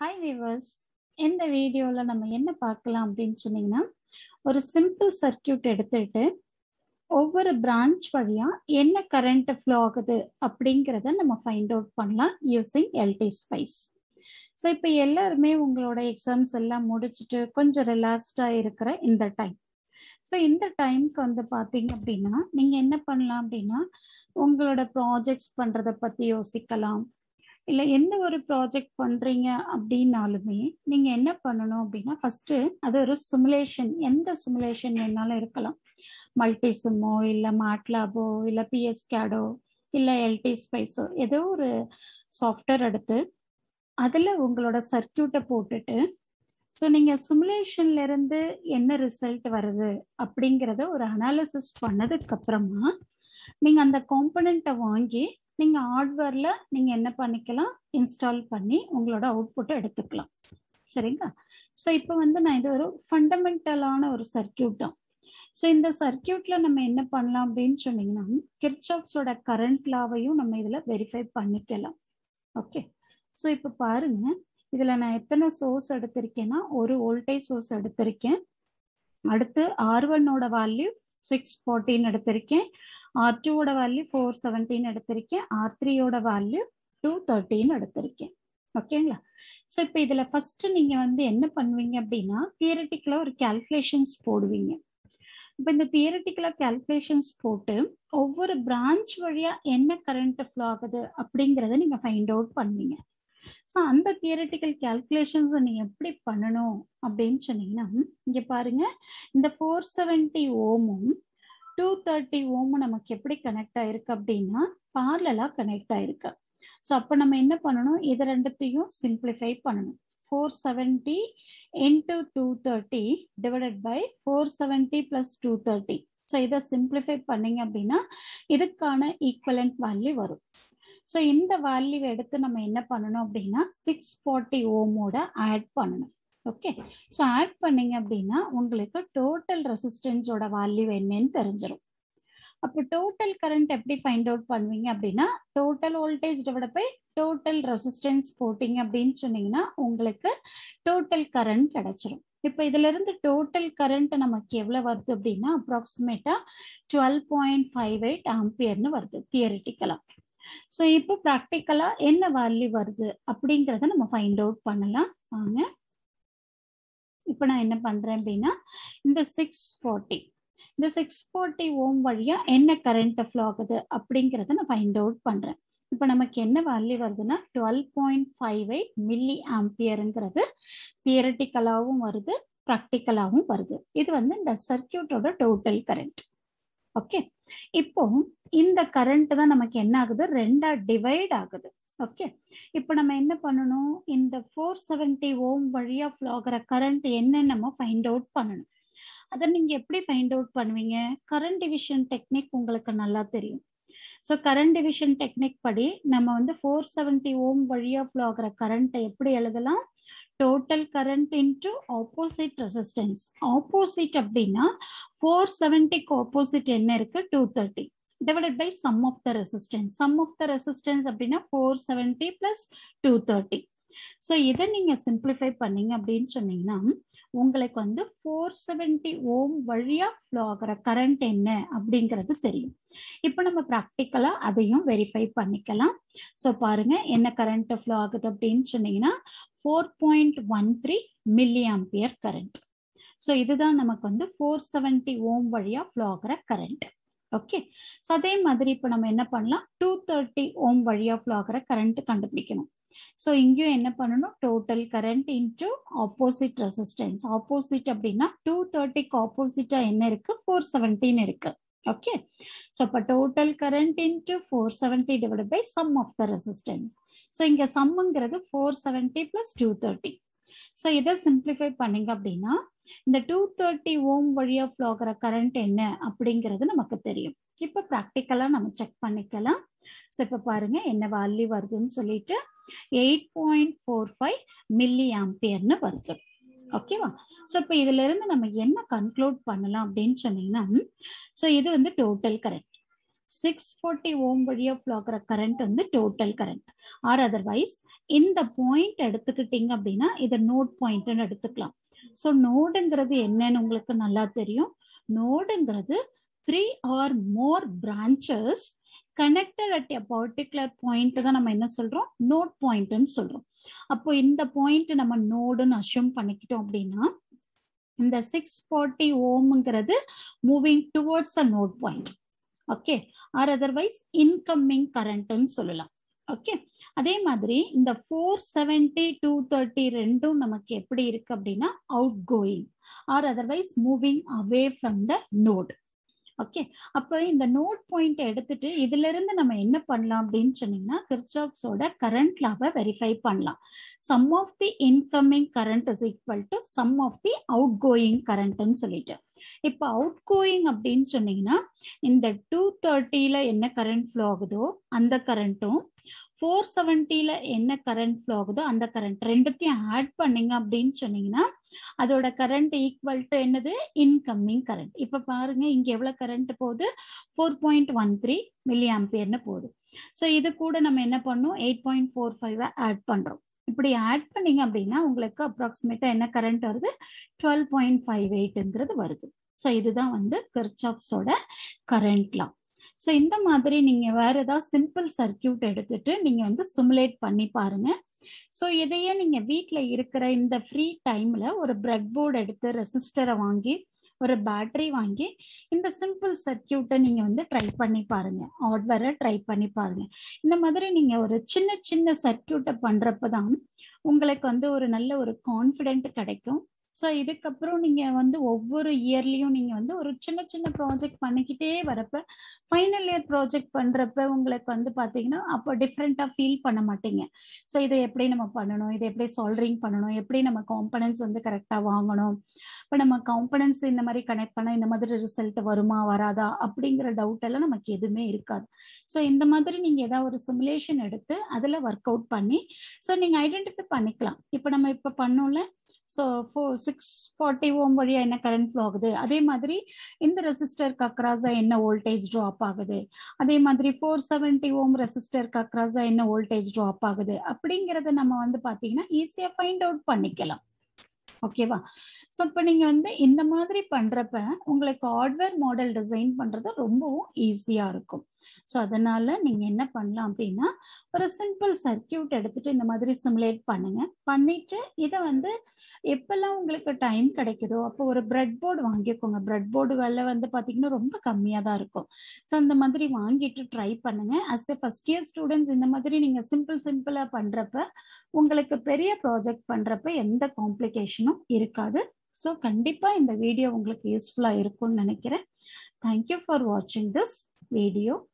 hi viewers இந்த வீடியோவில் நம்ம என்ன பார்க்கலாம் அப்படின்னு சொன்னீங்கன்னா ஒரு சிம்பிள் சர்க்கியூட் எடுத்துட்டு ஒவ்வொரு பிரான்ச் வழியா என்ன கரண்ட் ஃப்ளோ ஆகுது அப்படிங்கிறத நம்ம ஃபைண்ட் அவுட் பண்ணலாம் யூசிங் எல்டி ஸ்பைஸ் ஸோ இப்போ எல்லாருமே உங்களோட எக்ஸாம்ஸ் எல்லாம் முடிச்சுட்டு கொஞ்சம் ரிலாக்ஸ்டாக இருக்கிற இந்த டைம் ஸோ இந்த டைம்க்கு வந்து பார்த்தீங்க அப்படின்னா நீங்கள் என்ன பண்ணலாம் அப்படின்னா உங்களோட ப்ராஜெக்ட்ஸ் பண்ணுறதை பற்றி யோசிக்கலாம் இல்லை எந்த ஒரு ப்ராஜெக்ட் பண்ணுறீங்க அப்படின்னாலுமே நீங்கள் என்ன பண்ணணும் அப்படின்னா ஃபஸ்ட்டு அது ஒரு சிமுலேஷன் எந்த சிமுலேஷன் வேணாலும் இருக்கலாம் மல்டி சிம்மோ இல்லை மேட்லாபோ இல்லை பிஎஸ் கேடோ இல்லை எல்டி ஸ்பைஸோ ஏதோ ஒரு சாஃப்ட்வேர் எடுத்து அதில் உங்களோட சர்க்கியூட்டை போட்டுட்டு ஸோ நீங்கள் சிமுலேஷன்ல இருந்து என்ன ரிசல்ட் வருது அப்படிங்கிறத ஒரு அனாலிசிஸ் பண்ணதுக்கு அப்புறமா நீங்கள் அந்த காம்பனண்ட்டை வாங்கி நீங்கள் ஹார்ட்வேரில் நீங்கள் என்ன பண்ணிக்கலாம் இன்ஸ்டால் பண்ணி உங்களோட அவுட்புட்டை எடுத்துக்கலாம் சரிங்களா ஸோ இப்போ வந்து நான் இது ஒரு ஃபண்டமெண்டலான ஒரு சர்க்கியூட் தான் ஸோ இந்த சர்க்கியூட்ல நம்ம என்ன பண்ணலாம் அப்படின்னு சொன்னீங்கன்னா கிர்ச்சாப்ஸோட கரண்ட் லாவையும் நம்ம இதில் வெரிஃபை பண்ணிக்கலாம் ஓகே ஸோ இப்போ பாருங்க இதில் நான் எத்தனை சோர்ஸ் எடுத்திருக்கேன்னா ஒரு வோல்டேஜ் சோர்ஸ் எடுத்திருக்கேன் அடுத்து ஆர் ஒன்னோட வேல்யூ சிக்ஸ் ஃபோர்டீன் எடுத்திருக்கேன் ஆர் டூவோட வேல்யூ ஃபோர் செவன்டீன் எடுத்திருக்கேன் ஆர் த்ரீயோட வேல்யூ டூ தேர்ட்டின் எடுத்திருக்கேன் ஓகேங்களா ஸோ இப்போ இதில் ஃபர்ஸ்ட் நீங்கள் வந்து என்ன பண்ணுவீங்க அப்படின்னா தியரட்டிக்கலாக ஒரு கேல்குலேஷன்ஸ் போடுவீங்க இப்போ இந்த தியரட்டிக்கலாக கேல்குலேஷன்ஸ் போட்டு ஒவ்வொரு பிரான்ச் வழியாக என்ன கரண்ட் ஃப்ளோ ஆகுது அப்படிங்கிறத நீங்கள் ஃபைண்ட் அவுட் பண்ணுவீங்க ஸோ அந்த தியரட்டிக்கல் கேல்குலேஷன்ஸை நீங்கள் எப்படி பண்ணணும் அப்படின்னு சொன்னீங்கன்னா இங்கே பாருங்க இந்த ஃபோர் செவன்டி ஓமும் டூ தேர்ட்டி ஓமும் நமக்கு எப்படி கனெக்ட் ஆயிருக்கு அப்படின்னா பார்லலாக கனெக்ட் ஆயிருக்கு ஸோ அப்போ நம்ம என்ன பண்ணணும் இது ரெண்டுத்தையும் சிம்பிளிஃபை பண்ணணும் four seventy into two thirty divided by four seventy plus two thirty so இதை சிம்பிளிஃபை பண்ணீங்க அப்படின்னா இதுக்கான ஈக்குவலண்ட் வேல்யூ வரும் ஸோ இந்த வேல்யூ எடுத்து நம்ம என்ன பண்ணணும் அப்படின்னா சிக்ஸ் ஃபார்ட்டி ஓமோட ஆட் பண்ணணும் ஓகே ஸோ ஆட் பண்ணீங்க அப்படின்னா உங்களுக்கு டோட்டல் ரெசிஸ்டன்ஸோட வேல்யூ என்னன்னு தெரிஞ்சிடும் அப்போ டோட்டல் கரண்ட் எப்படி ஃபைண்ட் அவுட் பண்ணுவீங்க அப்படின்னா total voltage divide by total resistance போட்டிங்க அப்படின்னு சொன்னீங்கன்னா உங்களுக்கு டோட்டல் கரண்ட் கிடைச்சிரும் இப்போ இதுல இருந்து டோட்டல் கரண்ட் நமக்கு எவ்வளவு வருது அப்படின்னா அப்ராக்சிமேட்டா டுவெல் பாயிண்ட் ஃபைவ் எயிட் ஆம்பியர்னு வருது தியரிட்டிக்கலா ஸோ இப்போ ப்ராக்டிக்கலா என்ன வேல்யூ வருது அப்படிங்கிறத நம்ம ஃபைண்ட் அவுட் பண்ணலாம் வாங்க இப்போ நான் என்ன பண்றேன் அப்படின்னா இந்த சிக்ஸ் ஃபார்ட்டி இந்த சிக்ஸ் ஃபார்ட்டி ஓம் வழியா என்ன கரண்ட் ஃப்ளோ ஆகுது அப்படிங்கிறத நான் ஃபைண்ட் அவுட் பண்றேன் இப்போ நமக்கு என்ன வேல்யூ வருதுன்னா twelve point five eight milli ஆம்பியருங்கிறது தியரட்டிக்கலாகவும் வருது ப்ராக்டிக்கலாகவும் வருது இது வந்து இந்த சர்க்கியூட்டோட டோட்டல் கரண்ட் ஓகே இப்போ இந்த கரண்ட் தான் நமக்கு என்ன ஆகுது ரெண்டா டிவைட் ஆகுது ஓகே இப்போ நம்ம என்ன பண்ணணும் இந்த ஃபோர் செவன்டி ஓம் வழியா ஃப்ளோ ஆகிற கரண்ட் என்ன நம்ம ஃபைண்ட் அவுட் பண்ணணும் அதை நீங்க எப்படி ஃபைண்ட் அவுட் பண்ணுவீங்க கரண்ட் டிவிஷன் டெக்னிக் உங்களுக்கு நல்லா தெரியும் ஸோ கரண்ட் டிவிஷன் டெக்னிக் படி நம்ம வந்து ஃபோர் செவன்டி ஓம் வழியா ஃப்ளோ ஆகிற கரண்ட்டை எப்படி எழுதலாம் total current into opposite resistance opposite அப்படின்னா ஃபோர் செவன்டிக்கு ஆப்போசிட் என்ன இருக்கு two thirty divided by sum of the resistance sum of the resistance அப்படின்னா four seventy plus two thirty so இதை நீங்க சிம்பிளிஃபை பண்ணீங்க அப்படின்னு சொன்னீங்கன்னா உங்களுக்கு வந்து ஃபோர் செவன்டி ஓம் வழியா ஃப்ளோ ஆகிற கரண்ட் என்ன அப்படிங்கிறது தெரியும் இப்போ நம்ம ப்ராக்டிக்கலா அதையும் வெரிஃபை பண்ணிக்கலாம் ஸோ பாருங்க என்ன கரண்ட் ஃப்ளோ ஆகுது அப்படின்னு சொன்னீங்கன்னா four point one three milli ampere current so இதுதான் நமக்கு வந்து ஃபோர் செவன்டி ஓம் வழியா ஃப்ளோ ஆகிற கரண்ட் ஓகே ஸோ அதே மாதிரி இப்போ நம்ம என்ன பண்ணலாம் டூ தேர்ட்டி ஓம் வழியா ஃப்ளோ ஆகிற கரண்ட் கண்டுபிடிக்கணும் ஸோ இங்கேயும் என்ன பண்ணணும் total current into opposite resistance opposite அப்படின்னா டூ தேர்ட்டிக்கு ஆப்போசிட்டா என்ன இருக்கு ஃபோர் செவன்டீன் இருக்கு ஓகே ஸோ இப்போ total current into four seventy divide by sum of the resistance so இங்க சம்முங்கிறது four seventy plus two thirty so இதை சிம்பிளிஃபை பண்ணீங்க அப்படின்னா இந்த டூ தேர்ட்டி ஓம் வழியா ஃப்ளோ ஆகிற கரண்ட் என்ன அப்படிங்கிறது நமக்கு தெரியும் இப்போ ப்ராக்டிக்கலா நம்ம செக் பண்ணிக்கலாம் ஸோ இப்போ பாருங்க என்ன வேல்யூ வருதுன்னு சொல்லிட்டு eight point four five milli ஆம்பியர்னு வருது ஓகேவா ஸோ இப்போ இதுல இருந்து நம்ம என்ன கன்க்ளூட் பண்ணலாம் அப்படின்னு சொன்னீங்கன்னா ஸோ இது வந்து total current six forty ohm வழியா ஃப்ளோ ஆகிற கரண்ட் வந்து டோட்டல் கரண்ட் ஆர் அதர்வைஸ் இந்த பாயிண்ட் எடுத்துக்கிட்டீங்க அப்படின்னா இதை நோட் பாயிண்ட்னு எடுத்துக்கலாம் ஸோ நோடுங்கிறது என்னன்னு உங்களுக்கு நல்லா தெரியும் நோடுங்கிறது three or more branches connected at a particular point தான் நம்ம என்ன சொல்றோம் நோட் பாயிண்ட்னு சொல்றோம் அப்போ இந்த பாயிண்ட் நம்ம நோடுன்னு அஷ்யூம் பண்ணிக்கிட்டோம் அப்படின்னா இந்த சிக்ஸ் ஃபார்ட்டி ஓம்ங்கிறது moving towards a node point okay or otherwise incoming கரண்ட்னு சொல்லலாம் ஓகே அதே மாதிரி இந்த ஃபோர் செவன்டி டூ தேர்ட்டி ரெண்டும் நமக்கு எப்படி இருக்கு அப்படின்னா outgoing or otherwise moving away from the node okay அப்போ இந்த நோட் பாயிண்ட் எடுத்துட்டு இதுல இருந்து நம்ம என்ன பண்ணலாம் அப்படின்னு சொன்னீங்கன்னா கிர்ச்சாப்ஸோட கரண்ட் லாவை வெரிஃபை பண்ணலாம் sum of the incoming current is equal to sum of the outgoing கரண்ட்னு சொல்லிட்டு இப்போ அவுட் கோயிங் அப்படின்னு சொன்னீங்கன்னா இந்த டூ தேர்ட்டியில என்ன கரண்ட் ஃப்ளோ ஆகுதோ அந்த கரண்ட்டும் ஃபோர் செவன்ட்டில என்ன கரண்ட் ஃப்ளோ ஆகுதோ அந்த கரண்ட் ரெண்டுத்தையும் ஆட் பண்ணீங்க அப்படின்னு சொன்னீங்கன்னா அதோட கரண்ட் ஈக்குவல் டு என்னது இன்கம்மிங் கரண்ட் இப்ப பாருங்க இங்க எவ்வளவு கரண்ட் போகுது four point one three milli ஆம்பியர்னு போகுது ஸோ இது கூட நம்ம என்ன பண்ணோம் eight point four five add பண்றோம் இப்படி ஆட் பண்ணீங்க அப்படின்னா உங்களுக்கு அப்ராக்சிமேட்டா என்ன கரண்ட் வருது டுவெல் பாயிண்ட் ஃபைவ் எயிட்ங்கிறது வருது ஸோ இதுதான் வந்து கிர்ச்சாப்ஸோட கரண்ட் லா ஸோ இந்த மாதிரி நீங்க வேற ஏதாவது சிம்பிள் சர்க்கியூட் எடுத்துட்டு நீங்க வந்து சிமுலேட் பண்ணி பாருங்க ஸோ இதையே நீங்க வீட்டில் இருக்கிற இந்த ஃப்ரீ டைம்ல ஒரு பிரெட் போர்டு எடுத்து ரெசிஸ்டரை வாங்கி ஒரு பேட்டரி வாங்கி இந்த சிம்பிள் சர்க்கியூட்டை நீங்க வந்து ட்ரை பண்ணி பாருங்க ஹார்ட்வேரை ட்ரை பண்ணி பாருங்க இந்த மாதிரி நீங்க ஒரு சின்ன சின்ன சர்க்கியூட்டை பண்றப்பதான் உங்களுக்கு வந்து ஒரு நல்ல ஒரு கான்ஃபிடென்ட் கிடைக்கும் ஸோ இதுக்கப்புறம் நீங்க வந்து ஒவ்வொரு இயர்லயும் நீங்க வந்து ஒரு சின்ன சின்ன ப்ராஜெக்ட் பண்ணிக்கிட்டே வரப்ப ஃபைனல் இயர் ப்ராஜெக்ட் பண்றப்ப உங்களுக்கு வந்து பாத்தீங்கன்னா அப்போ டிஃப்ரெண்டா ஃபீல் பண்ண மாட்டீங்க ஸோ இதை எப்படி நம்ம பண்ணணும் இதை எப்படி சால்வரிங் பண்ணணும் எப்படி நம்ம காம்பனன்ஸ் வந்து கரெக்டா வாங்கணும் இப்போ நம்ம காம்பனன்ஸ் இந்த மாதிரி கனெக்ட் பண்ண இந்த மாதிரி ரிசல்ட் வருமா வராதா அப்படிங்கிற டவுட் எல்லாம் நமக்கு எதுவுமே இருக்காது ஸோ இந்த மாதிரி நீங்க ஏதாவது ஒரு சிமுலேஷன் எடுத்து அதுல ஒர்க் அவுட் பண்ணி ஸோ நீங்க ஐடென்டிஃபை பண்ணிக்கலாம் இப்போ நம்ம இப்போ பண்ணோம்ல so four six forty ohm வழியா என்ன கரண்ட் ஃப்ளோ ஆகுது அதே மாதிரி இந்த ரெசிஸ்டருக்கு அக்ராஸா என்ன வோல்டேஜ் ட்ராப் ஆகுது அதே மாதிரி ஃபோர் செவன்டி ஓம் ரெசிஸ்டருக்கு அக்ராஸா என்ன வோல்டேஜ் ட்ராப் ஆகுது அப்படிங்கறத நம்ம வந்து பாத்தீங்கன்னா ஈஸியா ஃபைண்ட் அவுட் பண்ணிக்கலாம் ஓகேவா ஸோ இப்போ நீங்கள் வந்து இந்த மாதிரி பண்ணுறப்ப உங்களுக்கு ஹார்ட்வேர் மாடல் டிசைன் பண்ணுறது ரொம்பவும் ஈஸியாக இருக்கும் ஸோ அதனால நீங்கள் என்ன பண்ணலாம் அப்படின்னா ஒரு சிம்பிள் சர்க்கியூட் எடுத்துட்டு இந்த மாதிரி சிமுலேட் பண்ணுங்க பண்ணிட்டு இதை வந்து எப்பெல்லாம் உங்களுக்கு டைம் கிடைக்குதோ அப்போ ஒரு பிரெட் போர்டு வாங்கிக்கோங்க பிரெட் போர்டு விலை வந்து பார்த்தீங்கன்னா ரொம்ப கம்மியாக தான் இருக்கும் ஸோ அந்த மாதிரி வாங்கிட்டு ட்ரை பண்ணுங்க as a first year students இந்த மாதிரி நீங்கள் சிம்பிள் சிம்பிளாக பண்ணுறப்ப உங்களுக்கு பெரிய ப்ராஜெக்ட் பண்ணுறப்ப எந்த காம்ப்ளிகேஷனும் இருக்காது ஸோ கண்டிப்பாக இந்த வீடியோ உங்களுக்கு யூஸ்ஃபுல்லாக இருக்கும்னு நினைக்கிறேன் தேங்க்யூ ஃபார் வாட்சிங் திஸ் வீடியோ